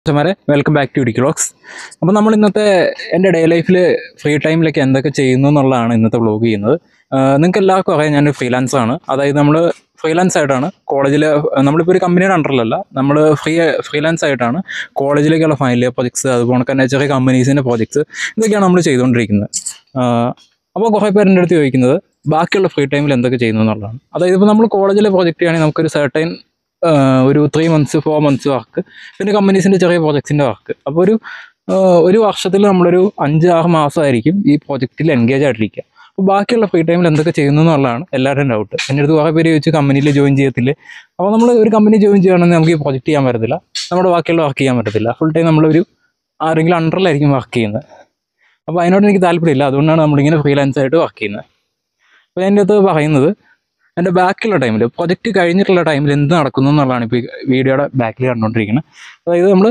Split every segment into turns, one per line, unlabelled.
കസ്റ്റമറെ welcome back to ഡിക്ലോക്സ് അപ്പോൾ നമ്മൾ ഇന്നത്തെ എൻ്റെ ഡേ ലൈഫിൽ ഫ്രീ ടൈമിലൊക്കെ എന്തൊക്കെ ചെയ്യുന്നു എന്നുള്ളതാണ് ഇന്നത്തെ വ്ളോഗ് ചെയ്യുന്നത് നിങ്ങൾക്ക് എല്ലാവർക്കും അറിയാം ഞാൻ ഫ്രീലാൻസ് ആണ് അതായത് നമ്മൾ ഫ്രീലാൻസ് ആയിട്ടാണ് കോളേജിൽ നമ്മളിപ്പോൾ ഒരു കമ്പനിയുടെ അണ്ടറിലല്ല നമ്മൾ ഫ്രീ ഫ്രീലാൻസ് ആയിട്ടാണ് കോളേജിലേക്കുള്ള ഫൈനൽ ഇയർ പ്രൊജക്ട്സ് അതുപോലെ തന്നെ ചെറിയ കമ്പനീസിൻ്റെ പ്രോജക്ട്സ് ഇതൊക്കെയാണ് നമ്മൾ ചെയ്തുകൊണ്ടിരിക്കുന്നത് അപ്പോൾ കുറേ പേര് എൻ്റെ അടുത്ത് ചോദിക്കുന്നത് ബാക്കിയുള്ള ഫ്രീ ടൈമിൽ എന്തൊക്കെ ചെയ്യുന്നു എന്നുള്ളതാണ് അതായത് ഇപ്പോൾ നമ്മൾ കോളേജിലെ പ്രോജക്റ്റ് ആണെങ്കിൽ നമുക്കൊരു സർട്ടൈൻ ഒരു three months four months work പിന്നെ കമ്പനീസിൻ്റെ ചെറിയ പ്രോജക്ട്സിൻ്റെ വർക്ക് അപ്പോൾ ഒരു ആഹ് ഒരു വർഷത്തിൽ നമ്മളൊരു അഞ്ച് ആറ് മാസമായിരിക്കും ഈ പ്രോജക്റ്റിൽ എൻഗേജ് ആയിട്ടിരിക്കുക അപ്പോൾ ബാക്കിയുള്ള ഫ്രീ ടൈമിൽ എന്തൊക്കെ ചെയ്യുന്നു എന്നുള്ളതാണ് എല്ലാവരുടെയും ഡൗട്ട് എൻ്റെ അടുത്ത് കുറേ പേര് ചോദിച്ചു കമ്പനിയിൽ ജോയിൻ ചെയ്യത്തില്ലേ അപ്പോൾ നമ്മൾ ഒരു കമ്പനി ജോയിൻ ചെയ്യുകയാണെങ്കിൽ നമുക്ക് ഈ പ്രോജക്റ്റ് ചെയ്യാൻ പറ്റത്തില്ല നമ്മുടെ ബാക്കിയുള്ള വർക്ക് ചെയ്യാൻ പറ്റത്തില്ല ഫുൾ ടൈം നമ്മളൊരു ആരെങ്കിലും അണ്ടറിലായിരിക്കും വർക്ക് ചെയ്യുന്നത് അപ്പോൾ അതിനോട് എനിക്ക് താല്പര്യമില്ല അതുകൊണ്ടാണ് നമ്മളിങ്ങനെ ഫ്രീലാൻസ് ആയിട്ട് വർക്ക് ചെയ്യുന്നത് അപ്പോൾ എൻ്റെ അടുത്ത് പറയുന്നത് എൻ്റെ ബാക്കിയുള്ള ടൈമിൽ പ്രൊജക്റ്റ് കഴിഞ്ഞിട്ടുള്ള ടൈമിൽ എന്ത് നടക്കുന്നു എന്നുള്ളതാണ് ഇപ്പോൾ ഈ വീഡിയോയുടെ ബാക്കിൽ കണ്ടുകൊണ്ടിരിക്കുന്നത് അതായത് നമ്മൾ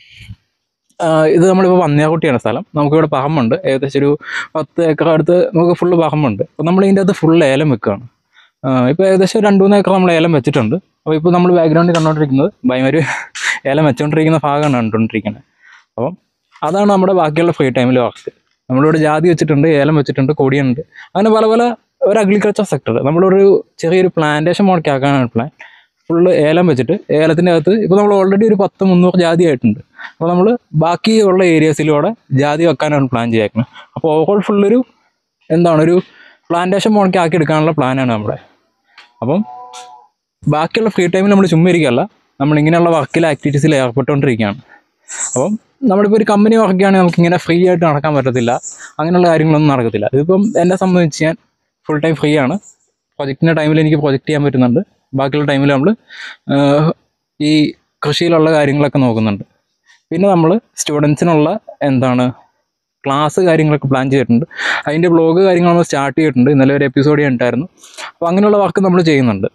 ഇത് നമ്മളിപ്പോൾ വന്നയാകുട്ടിയാണ് സ്ഥലം നമുക്കിവിടെ പറമ്പുണ്ട് ഏകദേശം ഒരു പത്ത് ഏക്കർ അടുത്ത് നമുക്ക് ഫുള്ള് പറമ്പുണ്ട് അപ്പോൾ നമ്മൾ ഇതിൻ്റെ അകത്ത് ഫുൾ ഏലം വെക്കുകയാണ് ഇപ്പോൾ ഏകദേശം രണ്ട് മൂന്ന് ഏക്കർ നമ്മൾ ഏലം വെച്ചിട്ടുണ്ട് അപ്പോൾ ഇപ്പോൾ നമ്മൾ ബാക്ക്ഗ്രൗണ്ടിൽ കണ്ടുകൊണ്ടിരിക്കുന്നത് ഭയങ്കര ഏലം വെച്ചുകൊണ്ടിരിക്കുന്ന ഭാഗമാണ് കണ്ടുകൊണ്ടിരിക്കുന്നത് അപ്പം അതാണ് നമ്മുടെ ബാക്കിയുള്ള ഫ്രീ ടൈമിൽ വർക്ക് നമ്മളിവിടെ ജാതി വെച്ചിട്ടുണ്ട് ഏലം വെച്ചിട്ടുണ്ട് കൊടിയുണ്ട് അങ്ങനെ പല പല ഒരു അഗ്രികൾച്ചർ സെക്ടർ നമ്മളൊരു ചെറിയൊരു പ്ലാന്റേഷൻ മോഡൊക്കെ ആക്കാനാണ് പ്ലാൻ ഫുള്ള് ഏലം വെച്ചിട്ട് ഏലത്തിൻ്റെ അകത്ത് ഇപ്പോൾ നമ്മൾ ഓൾറെഡി ഒരു പത്ത് മുന്നൂറ് ജാതി ആയിട്ടുണ്ട് അപ്പോൾ നമ്മൾ ബാക്കിയുള്ള ഏരിയസിലൂടെ ജാതി വെക്കാനാണ് പ്ലാൻ ചെയ്തേക്കുന്നത് അപ്പോൾ ഓവറോൾ ഫുള്ളൊരു എന്താണ് ഒരു പ്ലാന്റേഷൻ മോഡൊക്കെ ആക്കി എടുക്കാനുള്ള പ്ലാനാണ് നമ്മുടെ അപ്പം ബാക്കിയുള്ള ഫ്രീ ടൈമിൽ നമ്മൾ ചുമ്മാ ഇരിക്കുകയല്ല നമ്മൾ ഇങ്ങനെയുള്ള വർക്കിൽ ആക്ടിവിറ്റീസിൽ ഏർപ്പെട്ടുകൊണ്ടിരിക്കുകയാണ് അപ്പം നമ്മളിപ്പോൾ ഒരു കമ്പനി വർക്ക് ചെയ്യുകയാണെങ്കിൽ നമുക്കിങ്ങനെ ഫ്രീ ആയിട്ട് നടക്കാൻ പറ്റത്തില്ല അങ്ങനെയുള്ള കാര്യങ്ങളൊന്നും നടക്കത്തില്ല ഇതിപ്പം എന്നെ സംബന്ധിച്ച് ഞാൻ ഫുൾ ടൈം ഫ്രീ ആണ് പ്രൊജക്റ്റിൻ്റെ ടൈമിൽ എനിക്ക് പ്രൊജക്റ്റ് ചെയ്യാൻ പറ്റുന്നുണ്ട് ബാക്കിയുള്ള ടൈമിൽ നമ്മൾ ഈ കൃഷിയിലുള്ള കാര്യങ്ങളൊക്കെ നോക്കുന്നുണ്ട് പിന്നെ നമ്മൾ സ്റ്റുഡൻസിനുള്ള എന്താണ് ക്ലാസ് കാര്യങ്ങളൊക്കെ പ്ലാൻ ചെയ്തിട്ടുണ്ട് അതിൻ്റെ ബ്ലോഗ് കാര്യങ്ങൾ നമ്മൾ സ്റ്റാർട്ട് ചെയ്തിട്ടുണ്ട് ഇന്നലെ ഒരു എപ്പിസോഡ് ഉണ്ടായിരുന്നു അപ്പോൾ അങ്ങനെയുള്ള വർക്ക് നമ്മൾ ചെയ്യുന്നുണ്ട്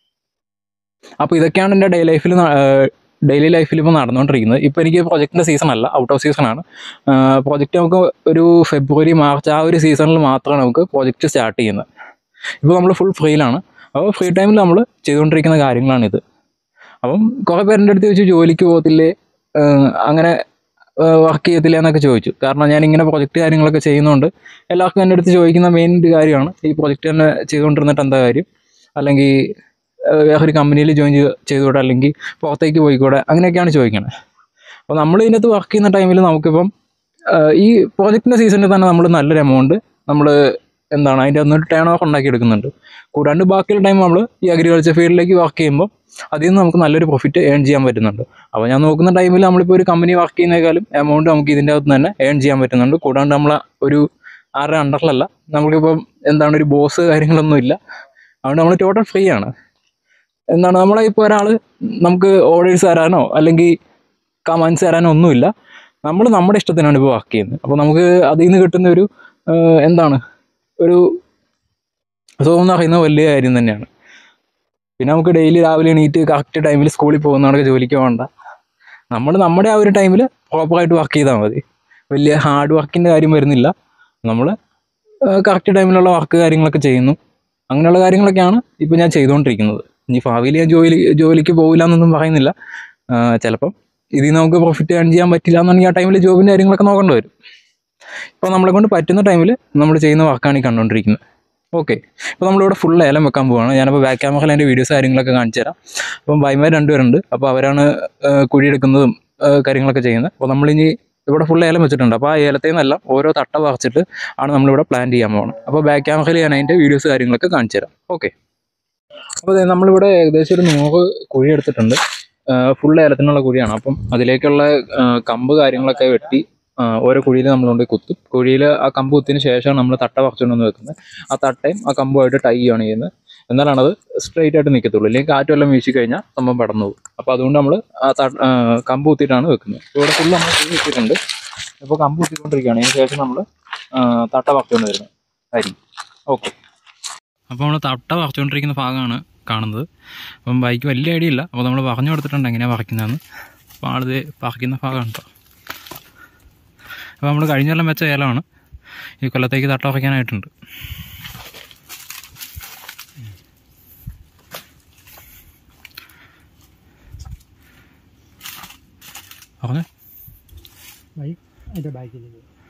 അപ്പോൾ ഇതൊക്കെയാണ് എൻ്റെ ഡേ ലൈഫിൽ ഡെയിലി ലൈഫിൽ ഇപ്പോൾ നടന്നുകൊണ്ടിരിക്കുന്നത് ഇപ്പോൾ എനിക്ക് പ്രൊജക്റ്റിൻ്റെ സീസൺ അല്ല ഔട്ട് ഓഫ് സീസണാണ് പ്രൊജക്റ്റ് നമുക്ക് ഒരു ഫെബ്രുവരി മാർച്ച് ആ ഒരു സീസണിൽ മാത്രമാണ് നമുക്ക് പ്രൊജക്റ്റ് സ്റ്റാർട്ട് ചെയ്യുന്നത് ഇപ്പോൾ നമ്മൾ ഫുൾ ഫ്രീയിലാണ് അപ്പോൾ ഫ്രീ ടൈമിൽ നമ്മൾ ചെയ്തുകൊണ്ടിരിക്കുന്ന കാര്യങ്ങളാണിത് അപ്പം കുറേ പേരുടെ അടുത്ത് ചോദിച്ചു ജോലിക്ക് പോകത്തില്ലേ ഏഹ് അങ്ങനെ വർക്ക് ചെയ്യത്തില്ല എന്നൊക്കെ ചോദിച്ചു കാരണം ഞാൻ ഇങ്ങനെ പ്രൊജക്റ്റ് കാര്യങ്ങളൊക്കെ ചെയ്യുന്നതുകൊണ്ട് എല്ലാവർക്കും എൻ്റെ അടുത്ത് ചോദിക്കുന്ന മെയിൻ ഒരു കാര്യമാണ് ഈ പ്രൊജക്റ്റ് തന്നെ ചെയ്തുകൊണ്ടിരുന്നിട്ട് എന്താ കാര്യം അല്ലെങ്കിൽ ഏഹ് വേറൊരു കമ്പനിയിൽ ജോയിൻ ചെയ്ത് ചെയ്തുകൂടെ അല്ലെങ്കിൽ പുറത്തേക്ക് പോയിക്കൂടെ അങ്ങനെയൊക്കെയാണ് ചോദിക്കണത് അപ്പോൾ നമ്മൾ ഇതിനകത്ത് വർക്ക് ചെയ്യുന്ന ടൈമിൽ നമുക്കിപ്പം ഏഹ് ഈ പ്രോജക്റ്റിൻ്റെ സീസണിൽ തന്നെ നമ്മൾ നല്ലൊരു എമൗണ്ട് നമ്മൾ എന്താണ് അതിൻ്റെ ഒന്ന് ടേൺ ഓഫ് ഉണ്ടാക്കി എടുക്കുന്നുണ്ട് കൂടാണ്ട് ബാക്കിയുള്ള ടൈം നമ്മൾ ഈ അഗ്രികൾച്ചർ ഫീൽഡിലേക്ക് വർക്ക് ചെയ്യുമ്പോൾ അതിൽ നിന്ന് നമുക്ക് നല്ലൊരു പ്രോഫിറ്റ് ഏൺ ചെയ്യാൻ പറ്റുന്നുണ്ട് അപ്പോൾ ഞാൻ നോക്കുന്ന ടൈമിൽ നമ്മളിപ്പോൾ ഒരു കമ്പനി വർക്ക് ചെയ്യുന്നേക്കാളും എമൗണ്ട് നമുക്ക് ഇതിൻ്റെ അകത്ത് തന്നെ ഏൺ ചെയ്യാൻ പറ്റുന്നുണ്ട് കൂടാണ്ട് നമ്മൾ ഒരു ആരുടെ അണ്ടറിലല്ല നമുക്കിപ്പം എന്താണ് ഒരു ബോസ് കാര്യങ്ങളൊന്നും ഇല്ല അതുകൊണ്ട് നമ്മൾ ടോട്ടൽ ഫ്രീ ആണ് എന്താണ് നമ്മളെ ഇപ്പോൾ ഒരാൾ നമുക്ക് ഓർഡേഴ്സ് തരാനോ അല്ലെങ്കിൽ കമാൻഡ്സ് തരാനോ ഒന്നുമില്ല നമ്മൾ നമ്മുടെ ഇഷ്ടത്തിനാണ് ഇപ്പോൾ വർക്ക് ചെയ്യുന്നത് അപ്പോൾ നമുക്ക് അതിൽ നിന്ന് കിട്ടുന്ന ഒരു ഏഹ്, എന്താണ് ഒരു സുഖം എന്ന് പറയുന്നത് വലിയ കാര്യം തന്നെയാണ് പിന്നെ നമുക്ക് ഡെയിലി രാവിലെ എണീറ്റ് കറക്റ്റ് ടൈമിൽ സ്കൂളിൽ പോകുന്നവർക്ക് ജോലിക്ക് പോകണ്ട നമ്മൾ നമ്മുടെ ആ ഒരു ടൈമിൽ പ്രോപ്പറായിട്ട് വർക്ക് ചെയ്താൽ മതി വലിയ ഹാർഡ് വർക്കിൻ്റെ കാര്യം വരുന്നില്ല നമ്മൾ കറക്റ്റ് ടൈമിലുള്ള വർക്ക് കാര്യങ്ങളൊക്കെ ചെയ്യുന്നു അങ്ങനെയുള്ള കാര്യങ്ങളൊക്കെയാണ് ഇപ്പോൾ ഞാൻ ചെയ്തുകൊണ്ടിരിക്കുന്നത് ഇനി ഭാവിയിൽ ഞാൻ ജോലി ജോലിക്ക് പോകില്ല എന്നൊന്നും പറയുന്നില്ല ചിലപ്പം ഇതിൽ നിന്ന് നമുക്ക് പ്രോഫിറ്റ് ഏൺ ചെയ്യാൻ പറ്റില്ല എന്നുണ്ടെങ്കിൽ ആ ടൈമിൽ ജോബിൻ്റെ കാര്യങ്ങളൊക്കെ നോക്കേണ്ടി വരും ഇപ്പോൾ നമ്മളെ കൊണ്ട് പറ്റുന്ന ടൈമിൽ നമ്മൾ ചെയ്യുന്ന വർക്കാണ് ഈ കണ്ടുകൊണ്ടിരിക്കുന്നത് ഓക്കെ ഇപ്പോൾ നമ്മളിവിടെ ഫുൾ ഏലം വെക്കാൻ പോവാണ് ഞാനപ്പോൾ ബാക്ക് ക്യാമറയിൽ അതിൻ്റെ വീഡിയോസ് കാര്യങ്ങളൊക്കെ കാണിച്ചു തരാം അപ്പം വൈമാർ രണ്ടുപേരുണ്ട് അപ്പോൾ അവരാണ് ആ, കുഴിയെടുക്കുന്നതും ആ, കാര്യങ്ങളൊക്കെ ചെയ്യുന്നത് അപ്പോൾ നമ്മളിനി ഇവിടെ ഫുൾ ഏലം വെച്ചിട്ടുണ്ട് അപ്പോൾ ആ ഏലത്തിൽ നിന്നെല്ലാം ഓരോ തട്ട പറിച്ചിട്ട് ആണ് നമ്മളിവിടെ പ്ലാൻ ചെയ്യാൻ പോകുന്നത് അപ്പോൾ ബാക്ക് ക്യാമറയിൽ ഞാൻ അതിൻ്റെ വീഡിയോസ് കാര്യങ്ങളൊക്കെ കാണിച്ചു തരാം ഓക്കെ അപ്പോൾ ദേ നമ്മളിവിടെ ഏകദേശം ഒരു നൂറ് കുഴി എടുത്തിട്ടുണ്ട് ഫുൾ ഏലത്തിനുള്ള കുഴിയാണ് അപ്പം അതിലേക്കുള്ള ആ, കമ്പ് കാര്യങ്ങളൊക്കെ വെട്ടി ആ, ഓരോ കുഴിയിൽ നമ്മൾ കൊണ്ട് കുത്തും കുഴിയിൽ ആ കമ്പ് കുത്തിന് ശേഷമാണ് നമ്മൾ തട്ട പറിച്ചുകൊണ്ടുവന്ന് വെക്കുന്നത് ആ തട്ടയും ആ കമ്പുമായിട്ട് ടൈ ആണ് ചെയ്യുന്നത് എന്നാലാണ് അത് സ്ട്രെയിറ്റ് ആയിട്ട് നിൽക്കത്തുള്ളൂ അല്ലെങ്കിൽ കാറ്റ് വല്ലതും വീശി കഴിഞ്ഞാൽ സംഭവം പടന്നു പോകും അപ്പോൾ അതുകൊണ്ട് നമ്മൾ ആ ത ആ, കമ്പ് കുത്തിയിട്ടാണ് വെക്കുന്നത് ഇപ്പോൾ ഇവിടെ ഫുൾ നമ്മൾ കുഴി കുത്തിയിട്ടുണ്ട് ഇപ്പോൾ കമ്പ് കുത്തിക്കൊണ്ടിരിക്കുകയാണ് അതിന് ശേഷം നമ്മൾ തട്ട പറിച്ചുകൊണ്ട് വരുന്നത് ആയിരിക്കും ഓക്കെ അപ്പോൾ നമ്മൾ തട്ട പറിച്ചുകൊണ്ടിരിക്കുന്ന ഭാഗമാണ് കാണുന്നത് അപ്പം ബൈക്ക് വലിയ ഐഡിയ ഇല്ല അപ്പോൾ നമ്മൾ പറഞ്ഞു കൊടുത്തിട്ടുണ്ട് എങ്ങനെയാണ് പറിക്കുന്നതെന്ന് അപ്പോൾ ആളിത് പറിക്കുന്ന ഭാഗമാണ് കേട്ടോ അപ്പോൾ നമ്മൾ കഴിഞ്ഞ കൊല്ലം വെച്ച ഏലമാണ് ഈ കൊല്ലത്തേക്ക് തട്ട പറിക്കാനായിട്ടുണ്ട് പറഞ്ഞേ
ബൈക്ക് അതിൻ്റെ ബാക്കിൽ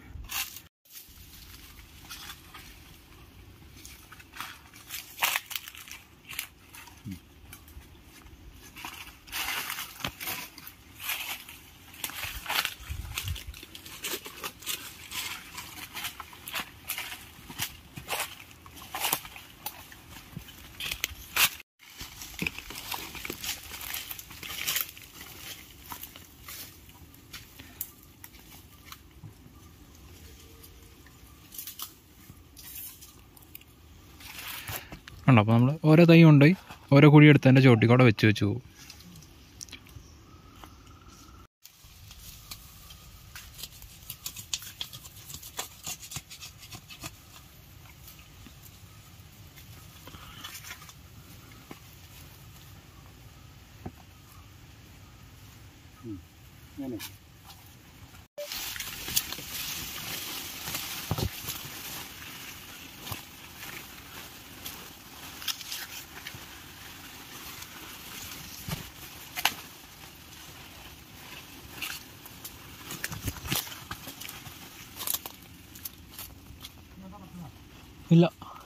ഉണ്ടോ അപ്പോൾ നമ്മൾ ഓരോ തൈ കൊണ്ടുപോയി ഓരോ കുഴി എടുത്ത് അതിൻ്റെ ചോട്ടിക്കൂടെ വെച്ച് വെച്ച് പോകും
അങ്ങനെ
ഇല്ല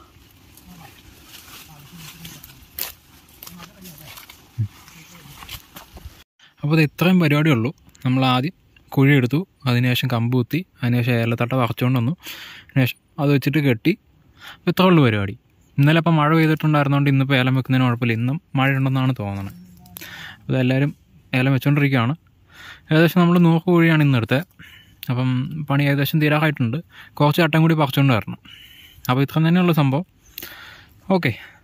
അപ്പോൾ ഇത് ഇത്രയും പരിപാടിയേ ഉള്ളൂ നമ്മൾ ആദ്യം കുഴി എടുത്തു അതിനുശേഷം കമ്പ് കുത്തി അതിനുശേഷം ഏലത്തട്ട വറച്ചുകൊണ്ട് വന്നു അതിനുശേഷം അത് വെച്ചിട്ട് കെട്ടി അപ്പോൾ ഇത്രേ ഉള്ളൂ പരിപാടി ഇന്നലെ അപ്പോൾ മഴ പെയ്തിട്ടുണ്ടായിരുന്നതുകൊണ്ട് ഇന്നിപ്പോൾ ഏലം വെക്കുന്നതിന് കുഴപ്പമില്ല ഇന്നും മഴ ഉണ്ടെന്നാണ് തോന്നുന്നത് അപ്പോൾ എല്ലാവരും ഏലം വെച്ചുകൊണ്ടിരിക്കുകയാണ് ഏകദേശം നമ്മൾ നൂറ് കോഴിയാണ് ഇന്ന് എടുത്തത് അപ്പം പണി ഏകദേശം തീരാറായിട്ടുണ്ട് കുറച്ച് ചട്ടം കൂടി പറിച്ചുകൊണ്ട് വരണം അപ്പോൾ ഇത്രയും തന്നെയുള്ള സംഭവം ഓക്കെ